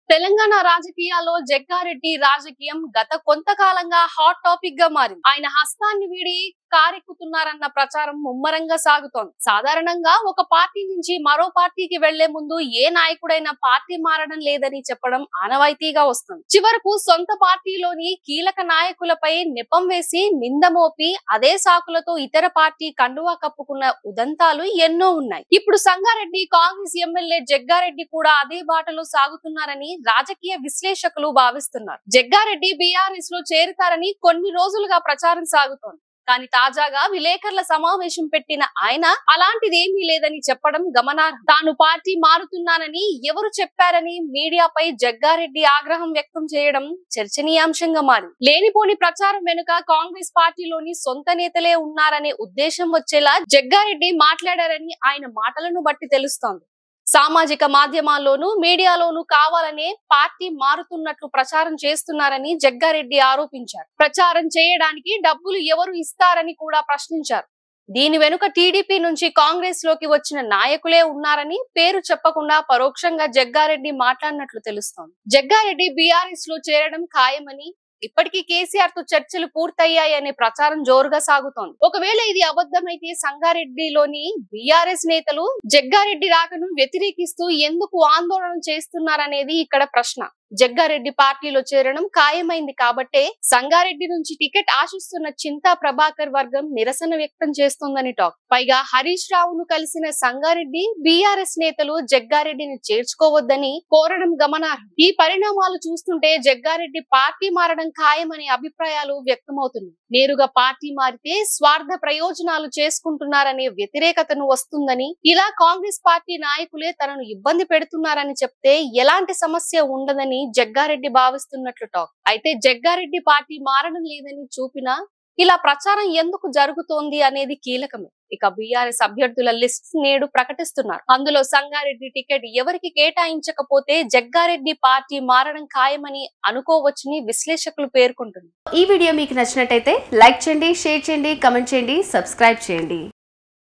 తెలంగాణ రాజకీయాల్లో జగ్గారెడ్డి రాజకీయం గత కొంతకాలంగా హాట్ టాపిక్ గా మారింది ఆయన హస్తాన్ని వీడి కారెక్కుతున్నారన్న ప్రచారం ముమ్మరంగా సాగుతోంది సాధారణంగా ఒక పార్టీ నుంచి మరో పార్టీకి వెళ్లే ముందు ఏ నాయకుడైనా పార్టీ మారడం లేదని చెప్పడం ఆనవాయితీగా వస్తుంది చివరకు సొంత పార్టీలోని కీలక నాయకులపై నెపం వేసి నింద మోపి అదే సాకులతో ఇతర పార్టీ కండువా కప్పుకున్న ఉదంతాలు ఎన్నో ఉన్నాయి ఇప్పుడు సంగారెడ్డి కాంగ్రెస్ ఎమ్మెల్యే జగ్గారెడ్డి కూడా అదే బాటలో సాగుతున్నారని రాజకీయ విశ్లేషకులు భావిస్తున్నారు జగ్గారెడ్డి బీఆర్ఎస్ లో చేరుతారని కొన్ని రోజులుగా ప్రచారం సాగుతోంది కానీ తాజాగా విలేకరుల సమావేశం పెట్టిన ఆయన అలాంటిదేమీ లేదని చెప్పడం గమనార్హం తాను పార్టీ మారుతున్నానని ఎవరు చెప్పారని మీడియాపై జగ్గారెడ్డి ఆగ్రహం వ్యక్తం చేయడం చర్చనీయాంశంగా మారింది లేనిపోని ప్రచారం వెనుక కాంగ్రెస్ పార్టీలోని సొంత నేతలే ఉన్నారనే ఉద్దేశం వచ్చేలా జగ్గారెడ్డి మాట్లాడారని ఆయన మాటలను బట్టి తెలుస్తోంది సామాజిక మాధ్యమాల్లోనూ మీడియాలోనూ కావాలనే పార్టీ మారుతున్నట్లు ప్రచారం చేస్తున్నారని జగ్గారెడ్డి ఆరోపించారు ప్రచారం చేయడానికి డబ్బులు ఎవరు ఇస్తారని కూడా ప్రశ్నించారు దీని వెనుక టీడీపీ నుంచి కాంగ్రెస్ లోకి వచ్చిన నాయకులే ఉన్నారని పేరు చెప్పకుండా పరోక్షంగా జగ్గారెడ్డి మాట్లాడినట్లు తెలుస్తోంది జగ్గారెడ్డి బీఆర్ఎస్ లో చేరడం ఖాయమని ఇప్పటికీ కేసీఆర్ తో చర్చలు పూర్తయ్యాయనే ప్రచారం జోరుగా సాగుతోంది ఒకవేళ ఇది అబద్ధమైతే సంగారెడ్డిలోని బీఆర్ఎస్ నేతలు జగ్గారెడ్డి రాకను వ్యతిరేకిస్తూ ఎందుకు ఆందోళన చేస్తున్నారనేది ఇక్కడ ప్రశ్న జగ్గారెడ్డి పార్టీలో చేరడం ఖాయమైంది కాబట్టే సంగారెడ్డి నుంచి టికెట్ ఆశిస్తున్న చింతా ప్రభాకర్ వర్గం నిరసన వ్యక్తం చేస్తోందని టాక్ పైగా హరీష్ రావును కలిసిన సంగారెడ్డి బీఆర్ఎస్ నేతలు జగ్గారెడ్డిని చేర్చుకోవద్దని కోరడం గమనార్హం ఈ పరిణామాలు చూస్తుంటే జగ్గారెడ్డి పార్టీ మారడం ఖాయమనే అభిప్రాయాలు వ్యక్తమవుతున్నాయి నేరుగా పార్టీ మారితే స్వార్థ ప్రయోజనాలు చేసుకుంటున్నారనే వ్యతిరేకతను వస్తుందని ఇలా కాంగ్రెస్ పార్టీ నాయకులే తనను ఇబ్బంది పెడుతున్నారని చెప్తే ఎలాంటి సమస్య ఉండదని జగ్గారెడ్డి భావిస్తున్నట్లు టాక్ అయితే జగ్గారెడ్డి పార్టీ మారడం లేదని చూపినా ఇలా ప్రచారం ఎందుకు జరుగుతోంది అనేది కీలకమే ఇక బీఆర్ఎస్ అభ్యర్థుల లిస్ట్ నేడు ప్రకటిస్తున్నారు అందులో సంగారెడ్డి టికెట్ ఎవరికి కేటాయించకపోతే జగ్గారెడ్డి పార్టీ మారడం ఖాయమని అనుకోవచ్చని విశ్లేషకులు పేర్కొంటున్నారు ఈ వీడియో మీకు నచ్చినట్టయితే లైక్ చేయండి షేర్ చేయండి కమెంట్ చేయండి సబ్స్క్రైబ్ చేయండి